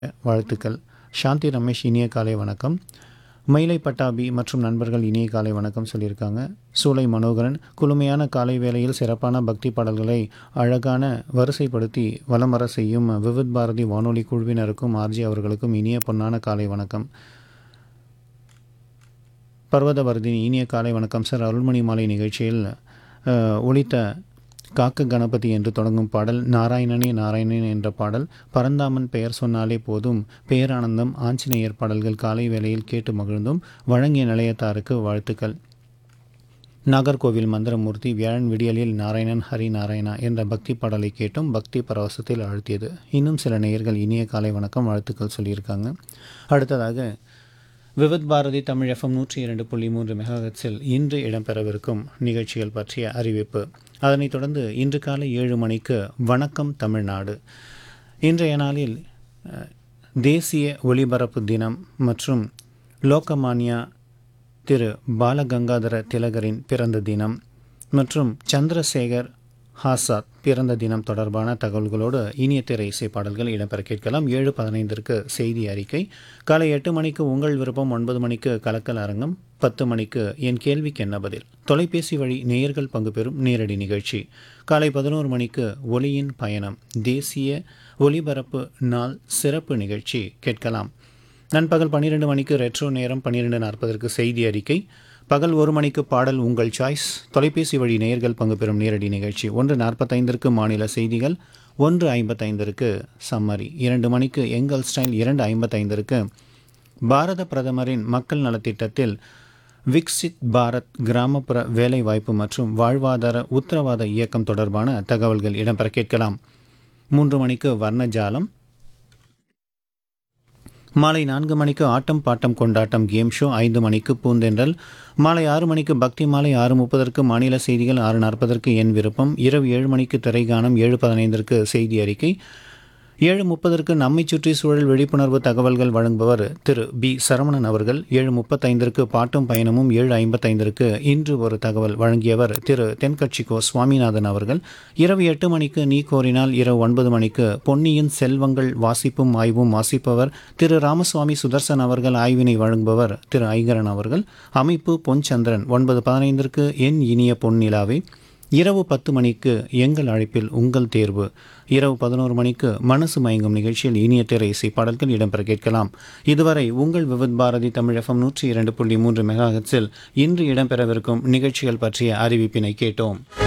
வாழ்த்துக்கள் சாந்தி ரமேஷ் இனிய காலை வணக்கம் மயிலை பட்டாபி மற்றும் நண்பர்கள் இனிய காலை வணக்கம் சொல்லியிருக்காங்க சூளை மனோகரன் குளுமையான காலை வேளையில் சிறப்பான பக்தி பாடல்களை அழகான வரிசைப்படுத்தி வலம் வர செய்யும் விவித் பாரதி வானொலி குழுவினருக்கும் ஆர்ஜி அவர்களுக்கும் இனிய பொன்னான காலை வணக்கம் பர்வதவர்தினி இனிய காலை வணக்கம் சார் அருள்மணி மாலை நிகழ்ச்சியில் அஹ், ஒலித்த காக்க கணபதி என்று தொடங்கும் பாடல் நாராயணனே நாராயணன் என்ற பாடல் பரந்தாமன் பெயர் சொன்னாலே போதும் பேரானந்தம் ஆஞ்சநேயர் பாடல்கள் காலை வேளையில் கேட்டு மகிழ்ந்தும் வழங்கிய நிலையத்தாருக்கு வாழ்த்துக்கள் நாகர்கோவில் மந்திரமூர்த்தி வியாழன் விடியலில் நாராயணன் ஹரி நாராயணா என்ற பக்தி பாடலை கேட்டும் பக்தி பரவசத்தில் ஆழ்த்தியது இன்னும் சில நேயர்கள் இனிய காலை வணக்கம் வாழ்த்துக்கள் சொல்லியிருக்காங்க அடுத்ததாக விவித் பாரதி தமிழ் எஃப்எம் நூற்றி இரண்டு புள்ளி மூன்று மெகாஹெட்ஸில் இன்று இடம்பெறவிருக்கும் நிகழ்ச்சிகள் பற்றிய அறிவிப்பு அதனைத் தொடர்ந்து இன்று காலை ஏழு மணிக்கு வணக்கம் தமிழ்நாடு இன்றைய நாளில் அஹ், தேசிய ஒலிபரப்பு தினம் மற்றும் லோகமானியா திரு பாலகங்காதர திலகரின் பிறந்த தினம் மற்றும் சந்திரசேகர் ஆசாத் பிறந்த தினம் தொடர்பான தகவல்களோடு இனிய திரை இசை பாடல்கள் இடம்பெற கேட்கலாம் ஏழு பதினைந்திற்கு செய்தி அறிக்கை காலை எட்டு மணிக்கு உங்கள் விருப்பம் ஒன்பது மணிக்கு கலக்கல் அரங்கம் பத்து மணிக்கு என் கேள்விக்கு என்ன பதில் தொலைபேசி வழி நேயர்கள் பங்கு பெறும் நேரடி நிகழ்ச்சி காலை பதினோரு மணிக்கு ஒலியின் பயணம் தேசிய ஒலிபரப்பு நாள் சிறப்பு நிகழ்ச்சி கேட்கலாம் நண்பகல் பன்னிரெண்டு மணிக்கு ரெட்ரோ நேரம் பன்னிரெண்டு நாற்பதற்கு செய்தி அறிக்கை பகல் ஒரு மணிக்கு பாடல் உங்கள் சாய்ஸ் தொலைபேசி வழி நேயர்கள் பங்கு பெறும் நேரடி நிகழ்ச்சி ஒன்று நாற்பத்தைந்திற்கு மாநில செய்திகள் ஒன்று ஐம்பத்தைந்திற்கு சம்மரி இரண்டு மணிக்கு எங்கள் ஸ்டைல் இரண்டு ஐம்பத்தைந்திற்கு பாரத பிரதமரின் மக்கள் நலத்திட்டத்தில் விக்சித் பாரத் கிராமப்புற வேலைவாய்ப்பு மற்றும் வாழ்வாதார உத்தரவாத இயக்கம் தொடர்பான தகவல்கள் இடம்பெற கேட்கலாம் மூன்று மணிக்கு வர்ணஜாலம் மாலை நான்கு மணிக்கு ஆட்டம் பாட்டம் கொண்டாட்டம் கேம் ஷோ ஐந்து மணிக்கு பூந்தென்றல் மாலை ஆறு மணிக்கு பக்தி மாலை ஆறு முப்பதற்கு மாநில செய்திகள் ஆறு நாற்பதற்கு என் விருப்பம் இரவு ஏழு மணிக்கு திரைகானம் ஏழு பதினைந்திற்கு செய்தி அறிக்கை ஏழு முப்பதற்கு நம்மை சுற்றி சூழல் விழிப்புணர்வு தகவல்கள் வழங்குபவர் திரு பி சரவணன் அவர்கள் ஏழு முப்பத்தைந்திற்கு பாட்டும் பயணமும் ஏழு ஐம்பத்தைந்திற்கு இன்று ஒரு தகவல் வழங்கியவர் திரு தென்கட்சிக்கோ சுவாமிநாதன் அவர்கள் இரவு எட்டு மணிக்கு நீ கோரினால் இரவு ஒன்பது மணிக்கு பொன்னியின் செல்வங்கள் வாசிப்பும் ஆய்வும் வாசிப்பவர் திரு ராமசுவாமி சுதர்சன் அவர்கள் ஆய்வினை வழங்குபவர் திரு ஐகரன் அவர்கள் அமைப்பு பொன்சந்திரன் ஒன்பது பதினைந்திற்கு என் இனிய பொன்னிலாவை இரவு பத்து மணிக்கு எங்கள் அழைப்பில் உங்கள் தேர்வு இரவு பதினோரு மணிக்கு மனசு மயங்கும் நிகழ்ச்சியில் இனிய திரை இசை பாடல்கள் இடம்பெற கேட்கலாம் இதுவரை உங்கள் விவித் பாரதி தமிழ் எஃப்எம் நூற்றி இரண்டு புள்ளி மூன்று மெகாஹெட்ஸில் இன்று இடம்பெறவிருக்கும் நிகழ்ச்சிகள் பற்றிய அறிவிப்பினை கேட்டோம்